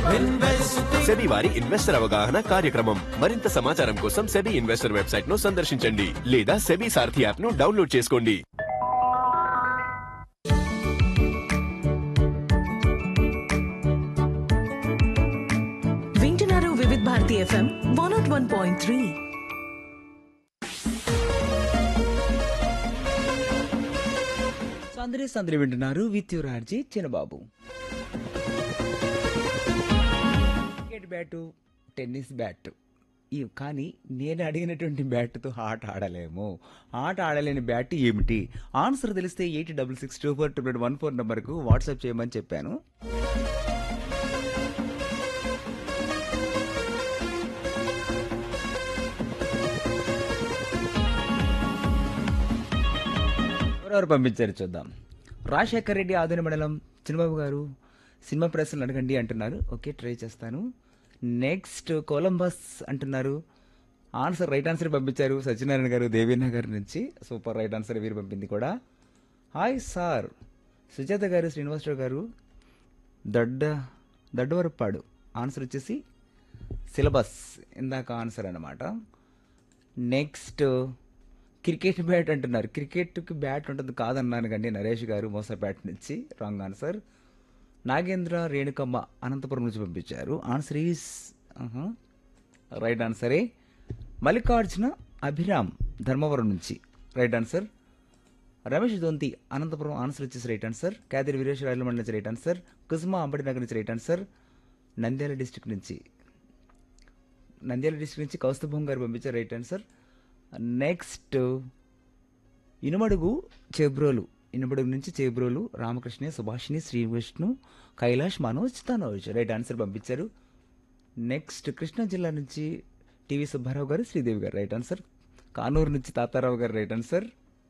SEBI వారి investor అవగాహన కార్యక్రమం మరింత సమాచారం కోసం సెబీ ఇన్వెస్టర్ వెబ్సైట్ ను సందర్శించండి లేదా సెబీ సారథి యాప్ ను డౌన్లోడ్ చేసుకోండి వింటున్నారు Vividh Bharati FM one not one point three సందరి సందరి వింటున్నారు with your RJ Chinnababu cricket bat tennis bat ఈ కానీ నేను అడిగినటువంటి బ్యాట్తో ఆట ఆడలేము ఆట ఆడలేని బ్యాట్ ఏమిటి ఆన్సర్ తెలిస్తే eight double six two four two one four నెంబర్కు వాట్సాప్ చేయమని చెప్పాను ఎవరెవరు పంపించారు చూద్దాం రాజశేఖర్ రెడ్డి ఆదిన మండలం చిన్నబాబు గారు సినిమా ప్రశ్నలు అడగండి అంటున్నారు ఓకే ట్రై చేస్తాను నెక్స్ట్ కొలంబస్ అంటున్నారు ఆన్సర్ రైట్ ఆన్సర్ పంపించారు సత్యనారాయణ గారు దేవీనగర్ నుంచి సూపర్ రైట్ ఆన్సర్ వీరు పంపింది కూడా హాయ్ సార్ సుజాత గారు శ్రీనివాసరావు గారు దడ్డ దడ్డవరపాడు ఆన్సర్ వచ్చేసి సిలబస్ ఇందాక ఆన్సర్ అన్నమాట నెక్స్ట్ క్రికెట్ బ్యాట్ అంటున్నారు క్రికెట్కి బ్యాట్ ఉంటుంది కాదన్నాను కండి నరేష్ గారు మోసపేట నుంచి రాంగ్ ఆన్సర్ నాగేంద్ర రేణుకమ్మ అనంతపురం నుంచి పంపించారు ఆన్సర్ ఈస్ రైట్ ఆన్సరే మల్లికార్జున అభిరామ్ ధర్మవరం నుంచి right answer Ramesh Donthi Anantapur answer వచ్చేసి రైట్ ఆన్సర్ క్యాదిరి వీరేష్ రాయల మండలి నుంచి రైట్ ఆన్సర్ కుసుమ అంబటి నగర్ నుంచి రైట్ ఆన్సర్ నంద్యాల డిస్టిక్ నుంచి నంద్యాల డిస్ట్రిక్ట్ నుంచి కౌస్తభం గారు పంపించారు right answer next Inumadugu Chebrolu Inumadugu నుంచి చేబ్రోలు రామకృష్ణ సుభాషిణి శ్రీ విష్ణు కైలాష్ మనోజ్ తనోజ్ రైట్ ఆన్సర్ పంపించారు నెక్స్ట్ కృష్ణా జిల్లా నుంచి టీవీ సుబ్బారావు గారు శ్రీదేవి గారు రైట్ ఆన్సర్ కానూరు నుంచి తాతారావు గారు రైట్ ఆన్సర్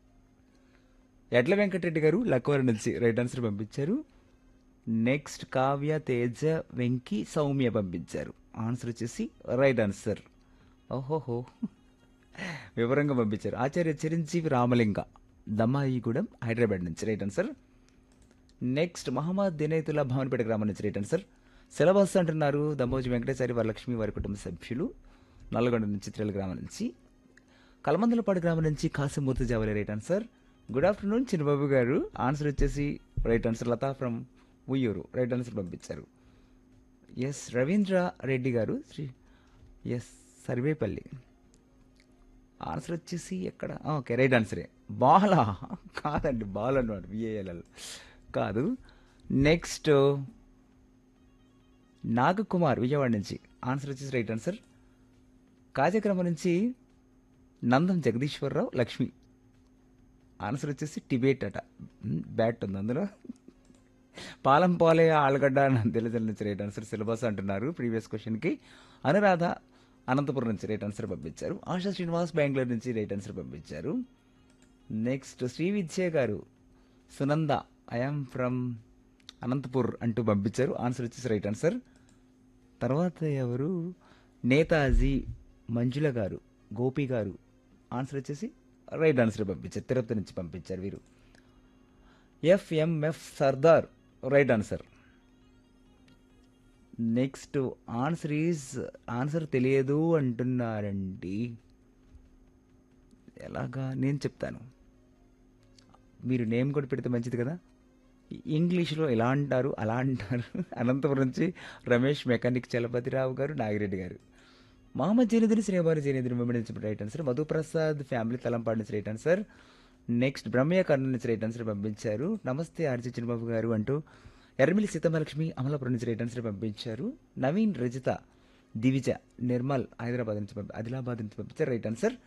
ఎడ్ల వెంకటరెడ్డి గారు లక్వర్ నుంచి రైట్ ఆన్సర్ పంపించారు నెక్స్ట్ కావ్య తేజ వెంకి సౌమ్య పంపించారు ఆన్సర్ వచ్చేసి రైట్ ఆన్సర్ ఓహోహో వివరంగా పంపించారు ఆచార్య చిరంజీవి రామలింగ దమ్మాయిగూడెం హైదరాబాద్ నుంచి right answer next Mohammed Dinetullah Bhavanpeta గ్రామం నుంచి రైట్ ఆన్సర్ సిలబస్ అంటున్నారు దమ్మోజి వెంకటేశ్వరి వరలక్ష్మి వారి కుటుంబ సభ్యులు నల్గొండ నుంచి త్రిల గ్రామం నుంచి కలమందలపాడు గ్రామం నుంచి Kasimurthy Javali right answer good afternoon Chinnababu garu answer వచ్చేసి right answer Latha from Uyyuru right answer పంపించారు S Ravindra Reddy garu Shri yes Sarvepalli answer వచ్చేసి ఎక్కడ ఆ, ఓకే రైట్ ఆన్సరే బాల కాదండి బాల్ అన్నమాట విఏఎల్ఎల్ కాదు నెక్స్ట్ నాగకుమార్ విజయవాడ నుంచి ఆన్సర్ వచ్చేసి రైట్ ఆన్సర్ కార్యక్రమం నుంచి నందం జగదీశ్వరరావు లక్ష్మి ఆన్సర్ వచ్చేసి టిబేట్ అట మ్, బ్యాట్ ఉంది అందులో పాలం పాలే ఆలుగడ్డ తెలిసిన నుంచి రైట్ ఆన్సర్ సిలబస్ అంటున్నారు ప్రీవియస్ క్వశ్చన్కి అనురాధ అనంతపురం నుంచి రైట్ ఆన్సర్ పంపించారు ఆశా శ్రీనివాస్ బెంగళూరు నుంచి రైట్ ఆన్సర్ పంపించారు next Shri Vidya garu Sunanda I'm from Anantapur అంటూ పంపించారు ఆన్సర్ వచ్చేసి రైట్ ఆన్సర్ తర్వాత ఎవరు నేతాజీ మంజుల గారు గోపి గారు ఆన్సర్ వచ్చేసి రైట్ ఆన్సర్ పంపించారు తిరుపతి నుంచి పంపించారు వీరు ఎఫ్ఎంఎఫ్ Sardar right answer next answer is answer తెలియదు అంటున్నారండి ఎలాగా నేను చెప్తాను మీరు నేమ్ కూడా పెడితే మంచిది కదా ఇంగ్లీష్లో ఎలా అంటారు అలా అంటారు అనంతపురం నుంచి రమేష్ మెకానిక్ చలపతిరావు గారు నాగిరెడ్డి గారు మహమ్మద్ జైనుద్దీన్ శ్రీవారి జైనుద్దీన్ వెంబడి నుంచి right answer Madhuprasad family Talampadu నుంచి right answer next Brahmaiah Kurnool నుంచి రైట్ ఆన్సర్ పంపించారు నమస్తే ఆర్జీ చిన్నబాబు గారు అంటూ ఎర్రమిల్లి సీతమలక్ష్మి అమలాపురం నుంచి రైట్ ఆన్సర్ పంపించారు నవీన్ రజిత దివిజ నిర్మల్ హైదరాబాద్ నుంచి పంపి ఆదిలాబాద్ నుంచి పంపించారు రైట్ ఆన్సర్